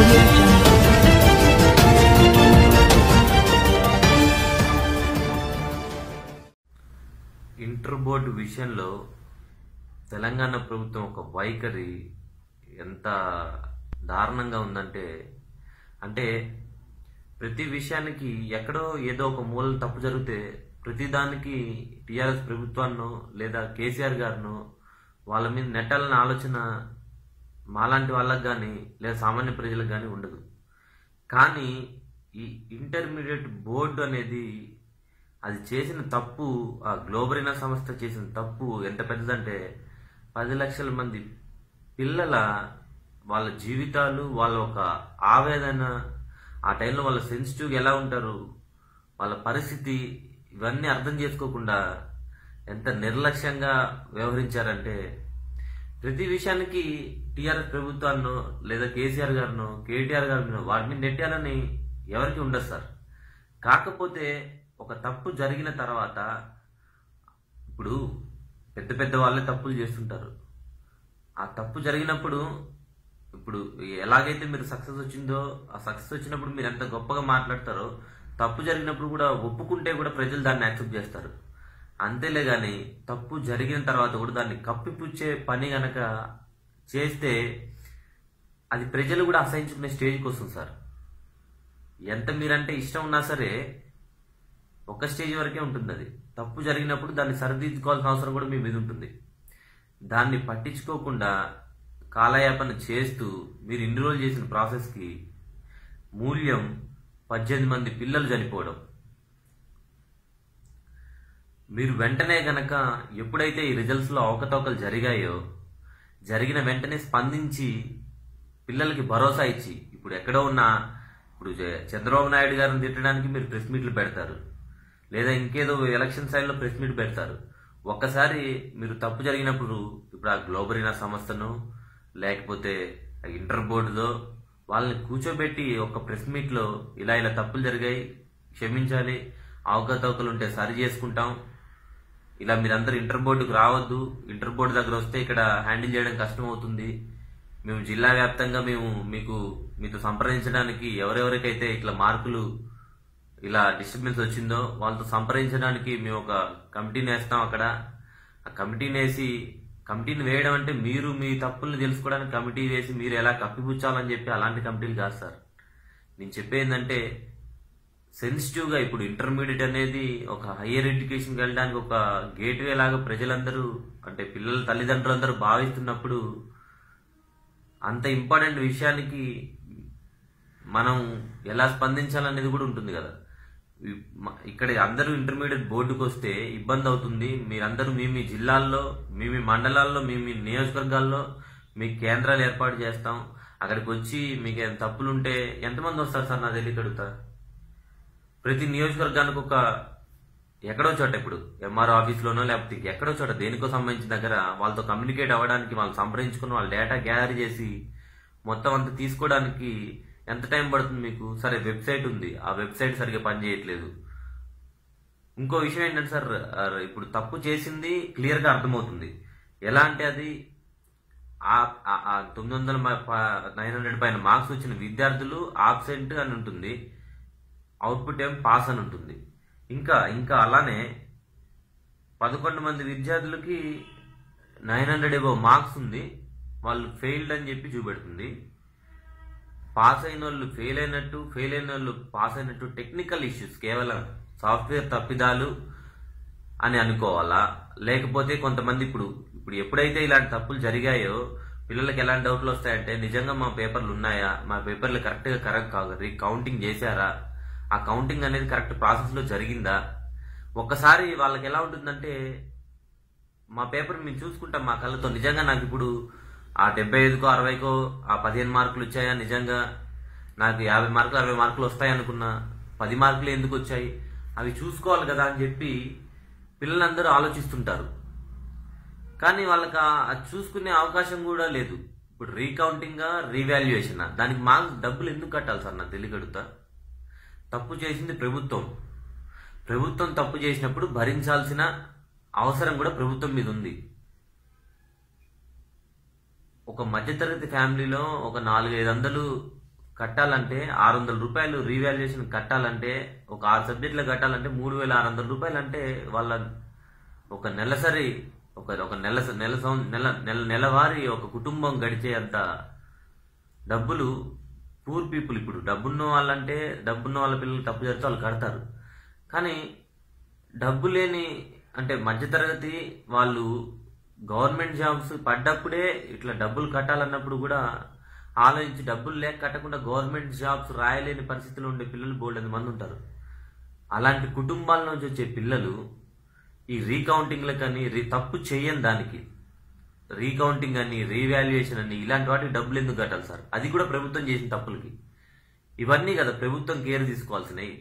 audio jungle. Inter board విషయంలో తెలంగాణ ప్రభుత్వం ఒక వైఖరి ఎంత దారుణంగా ఉందంటే అంటే ప్రతి విషయానికి ఎక్కడో ఏదో ఒక మూల తప్పు జరిగితే ప్రతిదానికి టీఆర్ఎస్ ప్రభుత్వాన్నో లేదా కేసీఆర్ గారినో వాళ్ళ మీద నెట్టాలన్న ఆలోచన మాలాంటి వాళ్ళకి కానీ లేదా సామాన్య ప్రజలకు కానీ ఉండదు కానీ ఈ ఇంటర్మీడియట్ బోర్డు అనేది అది చేసిన తప్పు ఆ గ్లోబరీనా సంస్థ చేసిన తప్పు ఎంత పెద్దదంటే పది లక్షల మంది పిల్లల వాళ్ళ జీవితాలు వాళ్ళ ఒక ఆవేదన ఆ టైంలో వాళ్ళ సెన్సిటివ్గా ఎలా ఉంటారు వాళ్ళ పరిస్థితి ఇవన్నీ అర్థం చేసుకోకుండా ఎంత నిర్లక్ష్యంగా వ్యవహరించారంటే ప్రతి విషయానికి టీఆర్ఎస్ ప్రభుత్వాన్నో లేదా కేసీఆర్ గారినో కేటీఆర్ గారినో వాటి మీద నెట్టాలని ఎవరికి ఉండదు సార్ కాకపోతే ఒక తప్పు జరిగిన తర్వాత ఇప్పుడు పెద్ద పెద్ద వాళ్ళే తప్పులు చేస్తుంటారు ఆ తప్పు జరిగినప్పుడు ఇప్పుడు ఎలాగైతే మీరు సక్సెస్ వచ్చిందో ఆ సక్సెస్ వచ్చినప్పుడు మీరు ఎంత గొప్పగా మాట్లాడతారో తప్పు జరిగినప్పుడు కూడా ఒప్పుకుంటే కూడా ప్రజలు దాన్ని యాక్సెప్ట్ చేస్తారు అంతేలే కానీ తప్పు జరిగిన తర్వాత కూడా దాన్ని కప్పిపుచ్చే పని గనక చేస్తే అది ప్రజలు కూడా అసహించుకునే స్టేజ్కి వస్తుంది సార్ ఎంత మీరంటే ఇష్టం ఉన్నా సరే ఒక స్టేజ్ వరకే ఉంటుంది అది తప్పు జరిగినప్పుడు దాన్ని సరిదిద్దుకోవాల్సిన అవసరం కూడా మీ మీద ఉంటుంది దాన్ని పట్టించుకోకుండా కాలయాపన చేస్తూ మీరు ఇన్ని రోజులు చేసిన ప్రాసెస్కి మూల్యం పద్దెనిమిది మంది పిల్లలు చనిపోవడం మీరు వెంటనే గనక ఎప్పుడైతే ఈ రిజల్ట్స్లో అవకతవకలు జరిగాయో జరిగిన వెంటనే స్పందించి పిల్లలకి భరోసా ఇచ్చి ఇప్పుడు ఎక్కడో ఉన్న ఇప్పుడు చ- చంద్రబాబు నాయుడు గారిని తిట్టడానికి మీరు ప్రెస్ మీట్లు పెడతారు లేదా ఇంకేదో ఎలక్షన్ సైడ్లో ప్రెస్ మీట్ పెడతారు ఒక్కసారి మీరు తప్పు జరిగినప్పుడు ఇప్పుడు ఆ గ్లోబరీనా సంస్థను లేకపోతే ఆ ఇంటర్ బోర్డులో వాళ్ళని కూర్చోబెట్టి ఒక ప్రెస్ మీట్లో ఇలా ఇలా తప్పులు జరిగాయి క్షమించాలి అవకతవకలు ఉంటే సరి చేసుకుంటాం ఇలా మీరందరూ ఇంటర్ బోర్డుకు రావద్దు ఇంటర్ బోర్డు దగ్గర వస్తే ఇక్కడ హ్యాండిల్ చేయడం కష్టం అవుతుంది మేము జిల్లా వ్యాప్తంగా మేము మీకు మీతో సంప్రదించడానికి ఎవరెవరికైతే ఇట్లా మార్కులు ఇలా డిస్టర్బెన్స్ వచ్చిందో వాళ్ళతో సంప్రదించడానికి మేము ఒక కమిటీని వేస్తాం అక్కడ ఆ కమిటీని వేసి కమిటీని వేయడం అంటే మీరు మీ తప్పుల్ని తెలుసుకోవడానికి కమిటీ వేసి మీరు ఎలా కప్పిపుచ్చాలని చెప్పి అలాంటి కమిటీలు కాదు సార్ నేను చెప్పేందంటే సెన్సిటివ్గా ఇప్పుడు ఇంటర్మీడియట్ అనేది ఒక హయ్యర్ ఎడ్యుకేషన్కి వెళ్ళడానికి ఒక గేట్వే లాగా ప్రజలందరూ అంటే పిల్లల తల్లిదండ్రులందరూ భావిస్తున్నప్పుడు అంత ఇంపార్టెంట్ విషయానికి మనం ఎలా స్పందించాలనేది కూడా ఉంటుంది కదా ఈ- మ- ఇక్కడ అందరూ ఇంటర్మీడియట్ బోర్డుకు వస్తే ఇబ్బంది అవుతుంది మీరందరూ మీ మీ జిల్లాల్లో మీ మీ మండలాల్లో మీ మీ నియోజకవర్గాల్లో మీ కేంద్రాలు ఏర్పాటు చేస్తాం అక్కడికి వచ్చి మీకు ఏం తప్పులుంటే ఎంతమంది వస్తారు సార్ నా తెలియక అడుగుతా ప్రతి నియోజకవర్గానికి ఒక ఎక్కడో చోట ఇప్పుడు ఎంఆర్ఓ ఆఫీస్లోనో లేకపోతే ఎక్కడో చోట దేనికో సంబంధించిన దగ్గర వాళ్ళతో కమ్యూనికేట్ అవ్వడానికి వాళ్ళు సంప్రదించుకుని వాళ్ళ డేటా గ్యాదర్ చేసి మొత్తం అంతా తీసుకోవడానికి ఎంత టైం పడుతుంది మీకు సరే వెబ్సైట్ ఉంది ఆ వెబ్సైట్ సరిగ్గా పనిచేయట్లేదు ఇంకో విషయం ఏంటంటే సార్ ఆ, ఇప్పుడు తప్పు చేసింది క్లియర్గా అర్థమవుతుంది ఎలా అంటే అది ఆ- ఆ- ఆ తొమ్మిది వందల నైన్ హండ్రెడ్ పైన మార్క్స్ వచ్చిన విద్యార్థులు ఆబ్సెంట్ అని ఉంటుంది అవుట్పుట్ ఏం పాస్ అని ఉంటుంది ఇంకా ఇంకా అలానే పదకొండు మంది విద్యార్థులకి నైన్ హండ్రెడ్ ఎబో మార్క్స్ ఉంది వాళ్ళు ఫెయిల్డ్ అని చెప్పి చూపెడుతుంది పాస్ అయిన వాళ్ళు ఫెయిల్ అయినట్టు ఫెయిల్ అయిన వాళ్ళు పాస్ అయినట్టు టెక్నికల్ ఇష్యూస్ కేవలం సాఫ్ట్వేర్ తప్పిదాలు అని అనుకోవాలా లేకపోతే కొంతమంది ఇప్పుడు ఇప్పుడు ఎప్పుడైతే ఇలాంటి తప్పులు జరిగాయో పిల్లలకి ఎలాంటి డౌట్లు వస్తాయంటే నిజంగా మా పేపర్లు ఉన్నాయా మా పేపర్లు కరెక్ట్గా కరెక్ట్ కాదు కౌంటింగ్ చేశారా ఆ కౌంటింగ్ అనేది కరెక్ట్ ప్రాసెస్లో జరిగిందా ఒక్కసారి వాళ్ళకి ఎలా ఉంటుందంటే మా పేపర్ మేము చూసుకుంటాం మా కళ్ళతో నిజంగా నాకు ఇప్పుడు ఆ డెబ్బై ఐదుకో అరవైకో ఆ పదిహేను మార్కులు వచ్చాయా నిజంగా నాకు యాభై మార్కులు అరవై మార్కులు వస్తాయి అనుకున్నా పది మార్కులు ఎందుకు వచ్చాయి అవి చూసుకోవాలి కదా అని చెప్పి పిల్లలందరూ ఆలోచిస్తుంటారు కానీ వాళ్ళకి ఆ- అది చూసుకునే అవకాశం కూడా లేదు ఇప్పుడు రీకౌంటింగ్ రీవాల్యుయేషన్ దానికి మార్క్స్ డబ్బులు ఎందుకు కట్టాలి సార్ నాకు తెలియగడుగుతా తప్పు చేసింది ప్రభుత్వం ప్రభుత్వం తప్పు చేసినప్పుడు భరించాల్సిన అవసరం కూడా ప్రభుత్వం మీద ఉంది ఒక మధ్యతరగతి ఫ్యామిలీలో ఒక నాలుగైదు వందలు కట్టాలంటే ఆరు వందల రూపాయలు రీవాల్యుయేషన్ కట్టాలంటే ఒక ఆరు సబ్జెక్టులు కట్టాలంటే మూడు వేల ఆరు వందల రూపాయలు అంటే వాళ్ళ ఒక నెలసరి ఒక ఒక నెల నెల సం- నెల నెల నెలవారీ ఒక కుటుంబం గడిచే అంత డబ్బులు పూర్ పీపుల్ ఇప్పుడు డబ్బున్న వాళ్ళంటే డబ్బున్న వాళ్ళ పిల్లలు తప్పు చేస్తే వాళ్ళు కడతారు కానీ డబ్బు లేని అంటే మధ్యతరగతి వాళ్ళు గవర్నమెంట్ జాబ్స్ పడ్డప్పుడే ఇట్లా డబ్బులు కట్టాలన్నప్పుడు కూడా ఆలోచించి డబ్బులు లేక కట్టకుండా గవర్నమెంట్ జాబ్స్ రాయలేని పరిస్థితిలో ఉండే పిల్లలు బోల్డెన్ మంది ఉంటారు అలాంటి కుటుంబాల నుంచి వచ్చే పిల్లలు ఈ రీకౌంటింగ్లకని రీ తప్పు చేయని దానికి రీకౌంటింగ్ అని రీవాల్యుయేషన్ అని ఇలాంటి వాటికి డబ్బులు ఎందుకు కట్టాలి సార్ అది కూడా ప్రభుత్వం చేసిన తప్పులకి ఇవన్నీ కదా ప్రభుత్వం కేర్ తీసుకోవాల్సినవి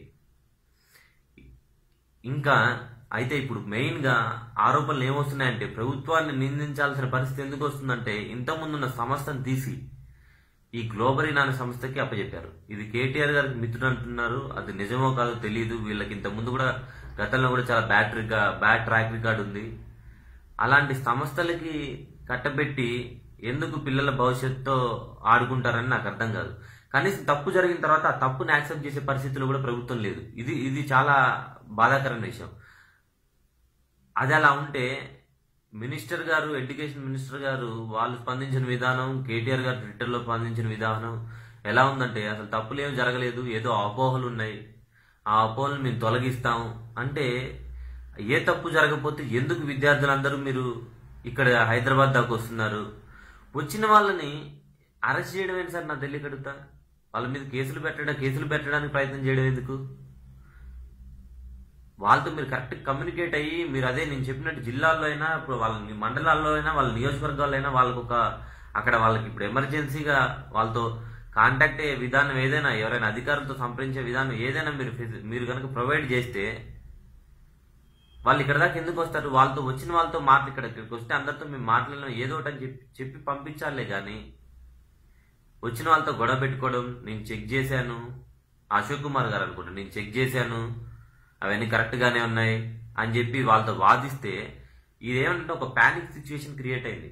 ఇంకా అయితే ఇప్పుడు మెయిన్ గా ఆరోపణలు ఏమొస్తున్నాయంటే ప్రభుత్వాన్ని నిందించాల్సిన పరిస్థితి ఎందుకు వస్తుందంటే ఇంతకుముందు ఉన్న సంస్థను తీసి ఈ గ్లోబరీన్ అనే సంస్థకి అప్పచెప్పారు ఇది కేటీఆర్ గారికి మిత్రుడు అంటున్నారు అది నిజమో కాదో తెలియదు వీళ్ళకి ఇంత ముందు కూడా గతంలో కూడా చాలా బ్యాడ్ రికా బ్యాడ్ ట్రాక్ రికార్డ్ ఉంది అలాంటి సంస్థలకి కట్టబెట్టి ఎందుకు పిల్లల భవిష్యత్తుతో ఆడుకుంటారని నాకు అర్థం కాదు కనీసం తప్పు జరిగిన తర్వాత ఆ తప్పుని యాక్సెప్ట్ చేసే పరిస్థితిలో కూడా ప్రభుత్వం లేదు ఇది ఇది చాలా బాధాకరమైన విషయం అది అలా ఉంటే మినిస్టర్ గారు ఎడ్యుకేషన్ మినిస్టర్ గారు వాళ్ళు స్పందించిన విధానం కేటీఆర్ గారు ట్విట్టర్లో స్పందించిన విధానం ఎలా ఉందంటే అసలు తప్పులు ఏం జరగలేదు ఏదో అపోహలు ఉన్నాయి ఆ అపోహలు మేము తొలగిస్తాం అంటే ఏ తప్పు జరగకపోతే ఎందుకు విద్యార్థులందరూ మీరు ఇక్కడ హైదరాబాద్ దాకా వస్తున్నారు వచ్చిన వాళ్ళని అరెస్ట్ చేయడం ఏంటి సార్ నాకు తెలియకడుగుతా వాళ్ళ మీద కేసులు పెట్టడం కేసులు పెట్టడానికి ప్రయత్నం చేయడం ఎందుకు వాళ్ళతో మీరు కరెక్ట్ కమ్యూనికేట్ అయ్యి మీరు అదే నేను చెప్పినట్టు జిల్లాల్లో అయినా ఇప్పుడు వాళ్ళ ని- మండలాల్లో అయినా వాళ్ళ నియోజకవర్గాల్లో అయినా వాళ్ళకు ఒక అక్కడ వాళ్ళకి ఇప్పుడు ఎమర్జెన్సీగా వాళ్ళతో కాంటాక్ట్ అయ్యే విధానం ఏదైనా ఎవరైనా అధికారులతో సంప్రదించే విధానం ఏదైనా మీరు ఫెసి- మీరు కనుక ప్రొవైడ్ చేస్తే వాళ్ళు ఇక్కడ దాకా ఎందుకు వస్తారు వాళ్ళతో వచ్చిన వాళ్ళతో మాట్లా ఇక్కడ ఇక్కడికి వస్తే అందరితో మేము మాట్లాడలేం ఏదో ఒకటి అని చెప్పి చెప్పి పంపించాలే కానీ వచ్చిన వాళ్ళతో గొడవ పెట్టుకోవడం నేను చెక్ చేశాను అశోక్ కుమార్ గారు అనుకుంటా నేను చెక్ చేశాను అవన్నీ కరెక్ట్ గానే ఉన్నాయి అని చెప్పి వాళ్ళతో వాదిస్తే ఇదేమంటే ఒక పానిక్ సిచ్యువేషన్ క్రియేట్ అయింది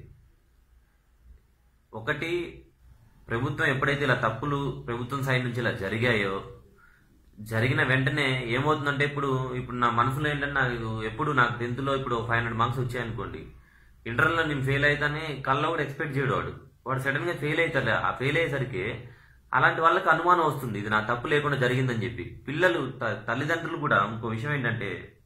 ఒకటి ప్రభుత్వం ఎప్పుడైతే ఇలా తప్పులు ప్రభుత్వం సైడ్ నుంచి ఇలా జరిగాయో జరిగిన వెంటనే ఏమవుతుందంటే ఇప్పుడు ఇప్పుడు నా మనసులో ఏంటంటే నాకు ఎప్పుడు నాకు టెన్త్ లో ఇప్పుడు ఫైవ్ హండ్రెడ్ మార్క్స్ వచ్చాయనుకోండి ఇంటర్లో నేను ఫెయిల్ అవుతానే కళ్ళలో కూడా ఎక్స్పెక్ట్ చేయడు వాడు వాడు సడన్ గా ఫెయిల్ అవుతాడు ఆ ఫెయిల్ అయ్యేసరికి అలాంటి వాళ్ళకి అనుమానం వస్తుంది ఇది నా తప్పు లేకుండా జరిగిందని చెప్పి పిల్లలు త- తల్లిదండ్రులు కూడా ఇంకో విషయం ఏంటంటే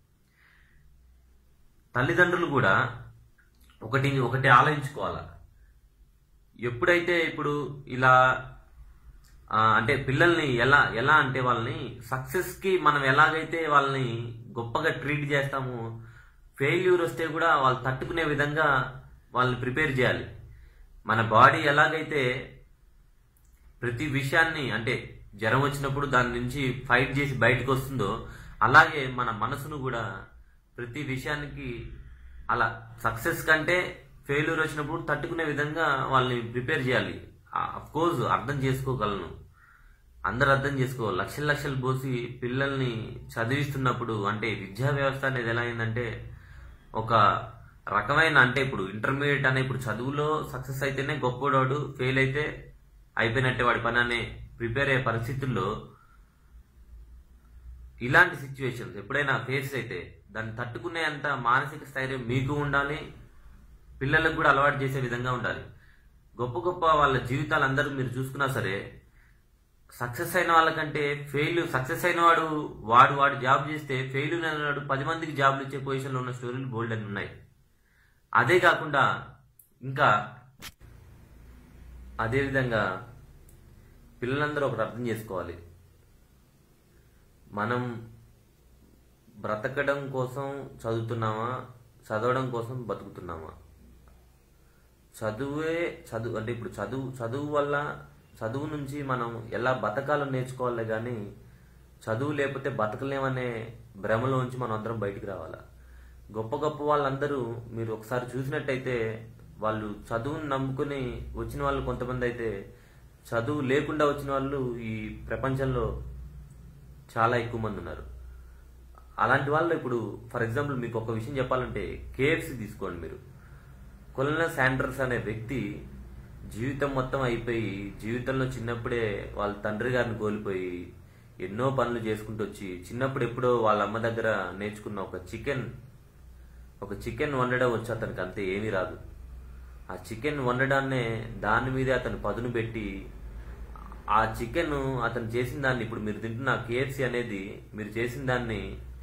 తల్లిదండ్రులు కూడా ఒకటి ఒకటి ఆలోచించుకోవాలా ఎప్పుడైతే ఇప్పుడు ఇలా ఆ, అంటే పిల్లల్ని ఎలా ఎలా అంటే వాళ్ళని సక్సెస్ కి మనం ఎలాగైతే వాళ్ళని గొప్పగా ట్రీట్ చేస్తామో ఫెయిల్యూర్ వస్తే కూడా వాళ్ళు తట్టుకునే విధంగా వాళ్ళని ప్రిపేర్ చేయాలి మన బాడీ ఎలాగైతే ప్రతి విషయాన్ని అంటే జ్వరం వచ్చినప్పుడు దాని నుంచి ఫైట్ చేసి బయటకు వస్తుందో అలాగే మన మనసును కూడా ప్రతి విషయానికి అలా సక్సెస్ కంటే ఫెయిల్యూర్ వచ్చినప్పుడు తట్టుకునే విధంగా వాళ్ళని ప్రిపేర్ చేయాలి అఫ్ కోర్స్ అర్థం చేసుకోగలను అందరు అర్థం చేసుకో లక్షల లక్షలు పోసి పిల్లల్ని చదివిస్తున్నప్పుడు అంటే విద్యా వ్యవస్థ అనేది ఎలా అయిందంటే ఒక రకమైన అంటే ఇప్పుడు ఇంటర్మీడియట్ అనే ఇప్పుడు చదువులో సక్సెస్ అయితేనే గొప్పవాడు ఫెయిల్ అయితే అయిపోయినట్టే వాడి పని అనే ప్రిపేర్ అయ్యే పరిస్థితుల్లో ఇలాంటి సిచ్యువేషన్స్ ఎప్పుడైనా ఫేస్ అయితే దాన్ని తట్టుకునే అంత మానసిక స్థైర్యం మీకు ఉండాలి పిల్లలకు కూడా అలవాటు చేసే విధంగా ఉండాలి గొప్ప గొప్ప వాళ్ళ జీవితాలు అందరూ మీరు చూసుకున్నా సరే సక్సెస్ అయిన వాళ్ళకంటే ఫెయిల్ సక్సెస్ అయిన వాడు వాడు వాడు జాబ్ చేస్తే ఫెయిల్ అయిన వాడు పది మందికి జాబ్లు ఇచ్చే పొజిషన్లో ఉన్న స్టోరీలు బోల్డ్ అని ఉన్నాయి అదే కాకుండా ఇంకా అదేవిధంగా పిల్లలందరూ ఒకటి అర్థం చేసుకోవాలి మనం బ్రతకడం కోసం చదువుతున్నామా చదవడం కోసం బతుకుతున్నామా చదువే చదువు అంటే ఇప్పుడు చదువు చదువు వల్ల చదువు నుంచి మనం ఎలా బతకాలో నేర్చుకోవాలి కానీ చదువు లేకపోతే బతకలేమనే భ్రమలో నుంచి మనం అందరం బయటికి రావాలా గొప్ప గొప్ప వాళ్ళందరూ మీరు ఒకసారి చూసినట్టయితే వాళ్ళు చదువుని నమ్ముకుని వచ్చిన వాళ్ళు కొంతమంది అయితే చదువు లేకుండా వచ్చిన వాళ్ళు ఈ ప్రపంచంలో చాలా ఎక్కువ మంది ఉన్నారు అలాంటి వాళ్ళు ఇప్పుడు ఫర్ ఎగ్జాంపుల్ మీకు ఒక విషయం చెప్పాలంటే కేఎఫ్సి తీసుకోండి మీరు కొలన శాండర్స్ అనే వ్యక్తి జీవితం మొత్తం అయిపోయి జీవితంలో చిన్నప్పుడే వాళ్ళ తండ్రి గారిని కోల్పోయి ఎన్నో పనులు చేసుకుంటూ వచ్చి చిన్నప్పుడు ఎప్పుడో వాళ్ళ అమ్మ దగ్గర నేర్చుకున్న ఒక చికెన్ ఒక చికెన్ వండడం వచ్చి అతనికి అంతే ఏమీ రాదు ఆ చికెన్ వండడాన్నే దాని మీదే అతను పదును పెట్టి ఆ చికెన్ అతను చేసిన దాన్ని ఇప్పుడు మీరు తింటున్న కేఎఫ్సి అనేది మీరు చేసిన దాన్ని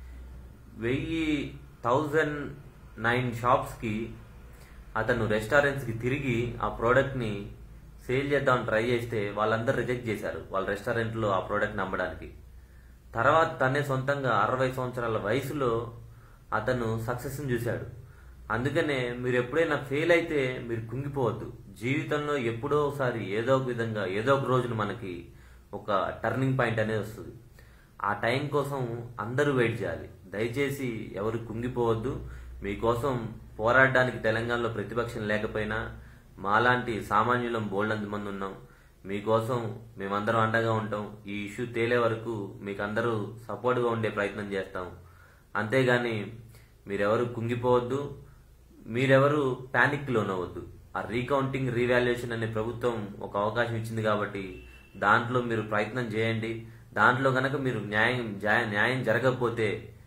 వెయ్యి థౌజండ్ నైన్ షాప్స్కి అతను రెస్టారెంట్స్కి తిరిగి ఆ ప్రోడక్ట్ని సేల్ చేద్దామని ట్రై చేస్తే వాళ్ళందరూ రిజెక్ట్ చేశారు వాళ్ళ రెస్టారెంట్లో ఆ ప్రోడక్ట్ని అమ్మడానికి తర్వాత తనే సొంతంగా అరవై సంవత్సరాల వయసులో అతను సక్సెస్ని చూశాడు అందుకనే మీరు ఎప్పుడైనా ఫెయిల్ అయితే మీరు కుంగిపోవద్దు జీవితంలో ఎప్పుడో ఒకసారి ఏదో ఒక విధంగా ఏదో ఒక రోజున మనకి ఒక టర్నింగ్ పాయింట్ అనేది వస్తుంది ఆ టైం కోసం అందరూ వెయిట్ చేయాలి దయచేసి ఎవరు కుంగిపోవద్దు మీకోసం పోరాడడానికి తెలంగాణలో ప్రతిపక్షం లేకపోయినా మాలాంటి సామాన్యులం బోల్డంత మంది ఉన్నాం మీకోసం మేమందరం అండగా ఉంటాం ఈ ఇష్యూ తేలే వరకు మీకు అందరూ సపోర్ట్గా ఉండే ప్రయత్నం చేస్తాం అంతేగాని మీరెవరు కుంగిపోవద్దు మీరెవరు ప్యానిక్ లోనవద్దు ఆ రీకౌంటింగ్ రీవాల్యుయేషన్ అనే ప్రభుత్వం ఒక అవకాశం ఇచ్చింది కాబట్టి దాంట్లో మీరు ప్రయత్నం చేయండి దాంట్లో గనక మీరు న్యాయం జా- న్యాయం జరగకపోతే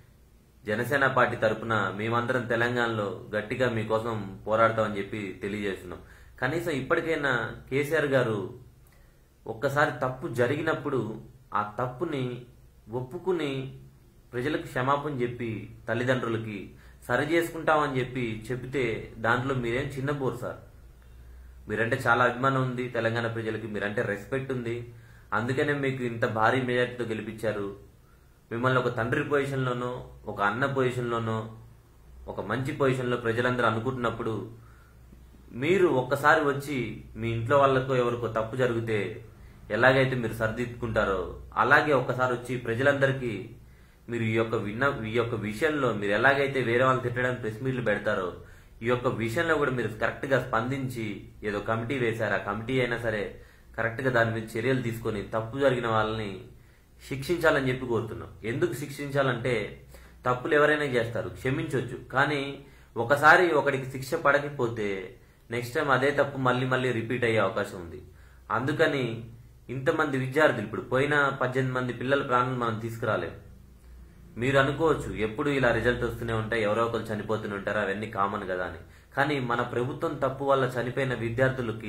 జనసేన పార్టీ తరపున మేమందరం తెలంగాణలో గట్టిగా మీకోసం పోరాడతామని చెప్పి తెలియజేస్తున్నాం కనీసం ఇప్పటికైనా కేసీఆర్ గారు ఒక్కసారి తప్పు జరిగినప్పుడు ఆ తప్పుని ఒప్పుకుని ప్రజలకు క్షమాపణ చెప్పి తల్లిదండ్రులకి సరి చేసుకుంటామని చెప్పి చెబితే దాంట్లో మీరేం చిన్నబోరు సార్ మీరంటే చాలా అభిమానం ఉంది తెలంగాణ ప్రజలకి మీరంటే రెస్పెక్ట్ ఉంది అందుకనే మీకు ఇంత భారీ మెజార్టీతో గెలిపించారు మిమ్మల్ని ఒక తండ్రి పొజిషన్లోనో ఒక అన్న పొజిషన్లోనో ఒక మంచి పొజిషన్లో ప్రజలందరూ అనుకుంటున్నప్పుడు మీరు ఒక్కసారి వచ్చి మీ ఇంట్లో వాళ్ళకో ఎవరికో తప్పు జరిగితే ఎలాగైతే మీరు సరిదిద్దుకుంటారో అలాగే ఒక్కసారి వచ్చి ప్రజలందరికీ మీరు ఈ యొక్క విన్న ఈ యొక్క విషయంలో మీరు ఎలాగైతే వేరే వాళ్ళు తిట్టడానికి ప్రెస్ మీట్లు పెడతారో ఈ యొక్క విషయంలో కూడా మీరు కరెక్ట్ గా స్పందించి ఏదో కమిటీ వేశారు ఆ కమిటీ అయినా సరే కరెక్ట్ గా దాని మీద చర్యలు తీసుకొని తప్పు జరిగిన వాళ్ళని శిక్షించాలని చెప్పి కోరుతున్నాం ఎందుకు శిక్షించాలంటే తప్పులు ఎవరైనా చేస్తారు క్షమించవచ్చు కానీ ఒకసారి ఒకడికి శిక్ష పడకపోతే నెక్స్ట్ టైం అదే తప్పు మళ్ళీ మళ్ళీ రిపీట్ అయ్యే అవకాశం ఉంది అందుకని ఇంతమంది విద్యార్థులు ఇప్పుడు పోయిన పద్దెనిమిది మంది పిల్లల ప్రాణాలు మనం తీసుకురాలేం మీరు అనుకోవచ్చు ఎప్పుడు ఇలా రిజల్ట్ వస్తూనే ఉంటాయి ఎవరో ఒకరు చనిపోతూనే ఉంటారు అవన్నీ కామన్ కదా అని కానీ మన ప్రభుత్వం తప్పు వల్ల చనిపోయిన విద్యార్థులకి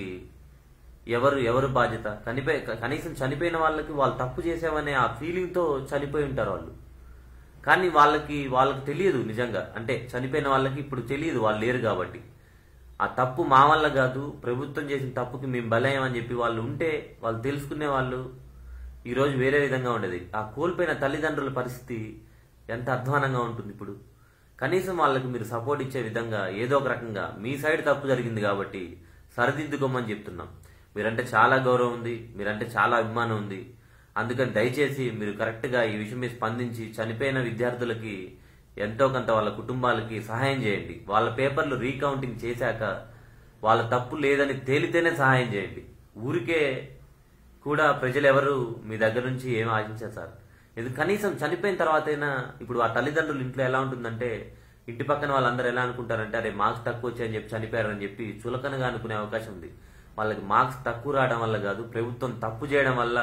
ఎవరు ఎవరు బాధ్యత కనిపోయి కనీసం చనిపోయిన వాళ్ళకి వాళ్ళు తప్పు చేసామనే ఆ ఫీలింగ్ తో చనిపోయి ఉంటారు వాళ్ళు కానీ వాళ్ళకి వాళ్ళకి తెలియదు నిజంగా అంటే చనిపోయిన వాళ్ళకి ఇప్పుడు తెలియదు వాళ్ళు లేరు కాబట్టి ఆ తప్పు మా వల్ల కాదు ప్రభుత్వం చేసిన తప్పుకి మేము బలయం అని చెప్పి వాళ్ళు ఉంటే వాళ్ళు తెలుసుకునే వాళ్ళు ఈ రోజు వేరే విధంగా ఉండేది ఆ కోల్పోయిన తల్లిదండ్రుల పరిస్థితి ఎంత అధ్వానంగా ఉంటుంది ఇప్పుడు కనీసం వాళ్ళకి మీరు సపోర్ట్ ఇచ్చే విధంగా ఏదో ఒక రకంగా మీ సైడ్ తప్పు జరిగింది కాబట్టి సరిదిద్దుకోమని చెప్తున్నాం మీరంటే చాలా గౌరవం ఉంది మీరంటే చాలా అభిమానం ఉంది అందుకని దయచేసి మీరు కరెక్ట్ గా ఈ విషయం మీద స్పందించి చనిపోయిన విద్యార్థులకి ఎంతో కొంత వాళ్ళ కుటుంబాలకి సహాయం చేయండి వాళ్ళ పేపర్లు రీకౌంటింగ్ చేశాక వాళ్ళ తప్పు లేదని తేలితేనే సహాయం చేయండి ఊరికే కూడా ప్రజలు ఎవరు మీ దగ్గర నుంచి ఏం ఆశించారు సార్ ఇది కనీసం చనిపోయిన తర్వాతైనా ఇప్పుడు ఆ తల్లిదండ్రులు ఇంట్లో ఎలా ఉంటుందంటే ఇంటి పక్కన వాళ్ళందరూ ఎలా అనుకుంటారంటే అరే మార్క్స్ తక్కువ వచ్చాయని చెప్పి చనిపోయారని చెప్పి చులకనగా అనుకునే అవకాశం ఉంది వాళ్ళకి మార్క్స్ తక్కువ రావడం వల్ల కాదు ప్రభుత్వం తప్పు చేయడం వల్ల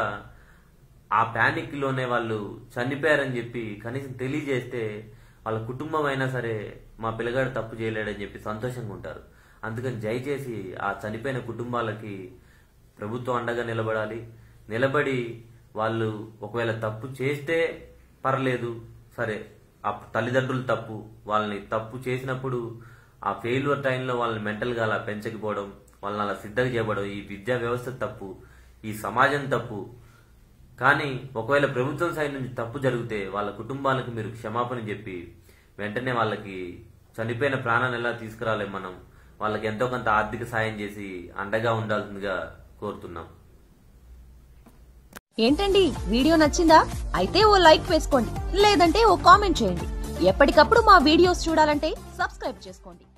ఆ ప్యానిక్ లోనే వాళ్ళు చనిపోయారని చెప్పి కనీసం తెలియజేస్తే వాళ్ళ కుటుంబం అయినా సరే మా పిల్లగాడు తప్పు చేయలేడని చెప్పి సంతోషంగా ఉంటారు అందుకని దయచేసి ఆ చనిపోయిన కుటుంబాలకి ప్రభుత్వం అండగా నిలబడాలి నిలబడి వాళ్ళు ఒకవేళ తప్పు చేస్తే పర్లేదు సరే ఆ తల్లిదండ్రులు తప్పు వాళ్ళని తప్పు చేసినప్పుడు ఆ ఫెయిల్యూర్ టైంలో వాళ్ళని మెంటల్గా అలా పెంచకపోవడం వాళ్ళని అలా సిద్ధంగా చేయబడడం ఈ విద్యా వ్యవస్థ తప్పు ఈ సమాజం తప్పు కానీ ఒకవేళ ప్రభుత్వం సైడ్ నుంచి తప్పు జరిగితే వాళ్ళ కుటుంబాలకు మీరు క్షమాపణ చెప్పి వెంటనే వాళ్ళకి చనిపోయిన ప్రాణాన్ని ఎలా తీసుకురాలే మనం వాళ్ళకి ఎంతో కొంత ఆర్థిక సాయం చేసి అండగా ఉండాల్సిందిగా కోరుతున్నాం ఏంటండి వీడియో నచ్చిందా అయితే ఓ లైక్ వేసుకోండి లేదంటే ఓ కామెంట్ చేయండి ఎప్పటికప్పుడు మా వీడియోస్ చూడాలంటే సబ్స్క్రైబ్ చేసుకోండి